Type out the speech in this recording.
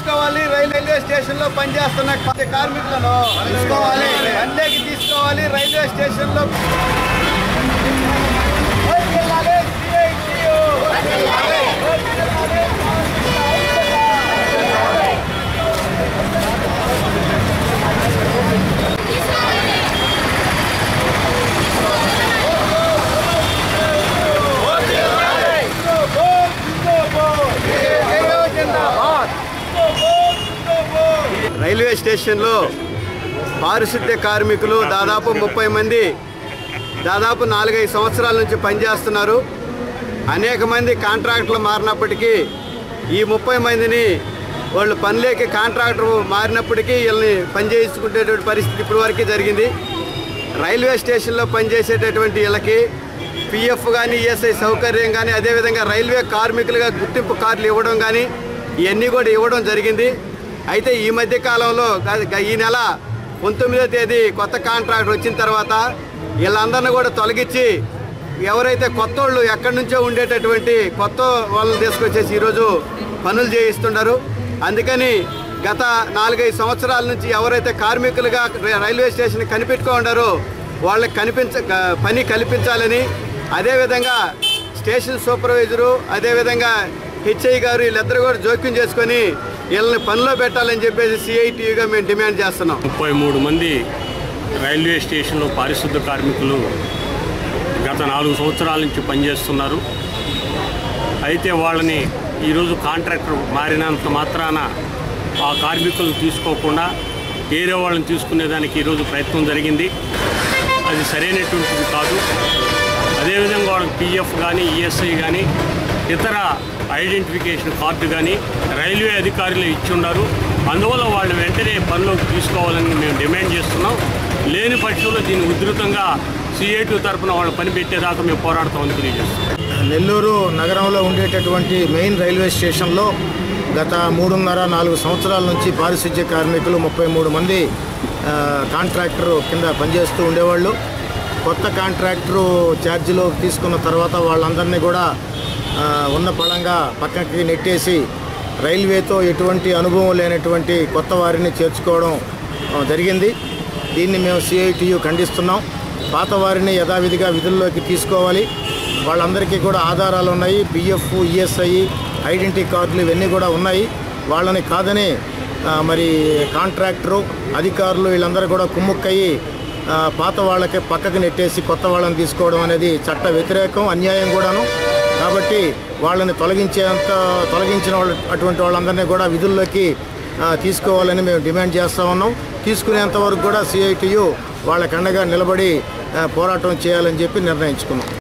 తీసుకోవాలి railway station లో పనిచేస్తున్న కార్మికులను తీసుకోవాలి పనిలోకి తీసుకోవాలి రైల్వే స్టేషన్ లో రైల్వే స్టేషన్లో పారిశుద్ధ్య కార్మికులు దాదాపు ముప్పై మంది దాదాపు నాలుగైదు సంవత్సరాల నుంచి పనిచేస్తున్నారు అనేక మంది కాంట్రాక్టులు మారినప్పటికీ ఈ ముప్పై మందిని వాళ్ళు పనిలేకి కాంట్రాక్టర్ మారినప్పటికీ వీళ్ళని పనిచేసుకునేటువంటి పరిస్థితి ఇప్పటి వరకు జరిగింది రైల్వే స్టేషన్లో పనిచేసేటటువంటి వీళ్ళకి పిఎఫ్ కానీ ఈఎస్ఐ సౌకర్యం కానీ అదేవిధంగా రైల్వే కార్మికులుగా గుర్తింపు కార్డులు ఇవ్వడం కానీ ఇవన్నీ కూడా ఇవ్వడం జరిగింది అయితే ఈ మధ్య కాలంలో గ- గ- ఈ నెల పంతొమ్మిదో తేదీ కొత్త కాంట్రాక్ట్ వచ్చిన తర్వాత వీళ్ళందరినీ కూడా తొలగించి ఎవరైతే కొత్త వాళ్ళు ఎక్కడి నుంచో ఉండేటటువంటి కొత్త వాళ్ళని తీసుకొచ్చేసి ఈరోజు పనులు చేయిస్తున్నారు అందుకని గత నాలుగైదు సంవత్సరాల నుంచి ఎవరైతే కార్మికులుగా ర- రైల్వే స్టేషన్ కనిపెట్టుకో ఉండారో వాళ్ళకి కనిపించ క- పని కల్పించాలని అదేవిధంగా స్టేషన్ సూపర్వైజరు అదేవిధంగా హెచ్ఐ గారు వీళ్ళిద్దరు కూడా జోక్యం చేసుకొని వీళ్ళని పనిలో పెట్టాలని చెప్పేసి సిఐటియుగా మేము డిమాండ్ చేస్తున్నాం ముప్పై మూడు మంది రైల్వే స్టేషన్లో పారిశుద్ధ కార్మికులు గత నాలుగు సంవత్సరాల నుంచి పనిచేస్తున్నారు అయితే వాళ్ళని ఈరోజు కాంట్రాక్టర్ మారినంత మాత్రాన ఆ కార్మికులను తీసుకోకుండా వేరే వాళ్ళని తీసుకునేదానికి ఈరోజు ప్రయత్నం జరిగింది అది సరైనటువంటిది కాదు అదేవిధంగా వాళ్ళకి పిఎఫ్ కానీ ఈఎస్ఐ కానీ ఇతర ఐడెంటిఫికేషన్ కార్డు కానీ రైల్వే అధికారులు ఇచ్చి ఉన్నారు అందువల్ల వాళ్ళు వెంటనే పనిలోకి తీసుకోవాలని మేము డిమాండ్ చేస్తున్నాం లేని పక్షంలో దీన్ని ఉధృతంగా సిఐటి తరఫున వాళ్ళు పని పెట్టేదాకా మేము పోరాడతామని తెలియజేస్తున్నాం నెల్లూరు నగరంలో ఉండేటటువంటి మెయిన్ రైల్వే స్టేషన్లో గత మూడున్నర నాలుగు సంవత్సరాల నుంచి పారిశుధ్య కార్మికులు ముప్పై మూడు మంది ఆ, కాంట్రాక్టర్ కింద పనిచేస్తూ ఉండేవాళ్ళు కొత్త కాంట్రాక్టరు ఛార్జీలో తీసుకున్న తర్వాత వాళ్ళందరినీ కూడా ఆ, ఉన్న పళంగా పక్కకి నెట్టేసి రైల్వేతో ఎటువంటి అనుభవం లేనటువంటి కొత్త వారిని చేర్చుకోవడం ఆ, జరిగింది దీన్ని మేము సిఐటియు ఖండిస్తున్నాం పాత వారిని యథావిధిగా విధుల్లోకి తీసుకోవాలి వాళ్ళందరికీ కూడా ఆధారాలు ఉన్నాయి పిఎఫ్ ఈఎస్ఐ ఐడెంటిటీ కార్డులు ఇవన్నీ కూడా ఉన్నాయి వాళ్ళని కాదని ఆ, మరి కాంట్రాక్టరు అధికారులు వీళ్ళందరూ కూడా కుమ్ముక్కయ్యి ఆ, పాత వాళ్ళకి పక్కకి నెట్టేసి కొత్త వాళ్ళని తీసుకోవడం అనేది చట్ట వ్యతిరేకం అన్యాయం కూడాను కాబట్టి వాళ్ళని తొలగించేంత తొలగించిన వాళ్ళు అటువంటి వాళ్ళందరినీ కూడా విధుల్లోకి ఆ, తీసుకోవాలని మేము డిమాండ్ చేస్తూ ఉన్నాం తీసుకునేంత వరకు కూడా సిఐటియు వాళ్ళకి అండగా నిలబడి ఆ, పోరాటం చేయాలని చెప్పి నిర్ణయించుకున్నాం